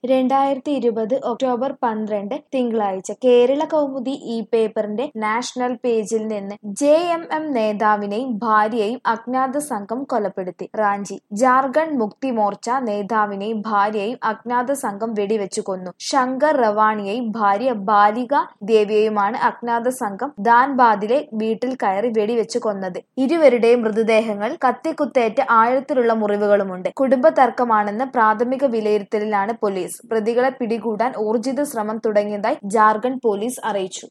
രണ്ടായിരത്തി ഇരുപത് ഒക്ടോബർ പന്ത്രണ്ട് തിങ്കളാഴ്ച കേരള കൗമുദി ഈ പേപ്പറിന്റെ നാഷണൽ പേജിൽ നിന്ന് ജെ എം എം നേതാവിനെയും ഭാര്യയെയും അജ്ഞാത സംഘം കൊലപ്പെടുത്തി റാഞ്ചി ജാർഖണ്ഡ് മുക്തി മോർച്ച നേതാവിനെയും ഭാര്യയെയും അജ്ഞാത സംഘം വെടിവെച്ചു കൊന്നു ശങ്കർ റവാണിയെയും ഭാര്യ ബാലിക ദേവിയെയുമാണ് അജ്ഞാത സംഘം ധാൻബാദിലെ വീട്ടിൽ കയറി വെടിവെച്ചു കൊന്നത് ഇരുവരുടെയും മൃതദേഹങ്ങൾ കത്തിക്കുത്തേറ്റ് ആഴത്തിലുള്ള മുറിവുകളുമുണ്ട് കുടുംബ തർക്കമാണെന്ന് പ്രാഥമിക വിലയിരുത്തലിലാണ് പോലീസ് പ്രതികളെ പിടികൂടാൻ ഊർജിത ശ്രമം തുടങ്ങിയതായി ജാർഖണ്ഡ് പോലീസ് അറിയിച്ചു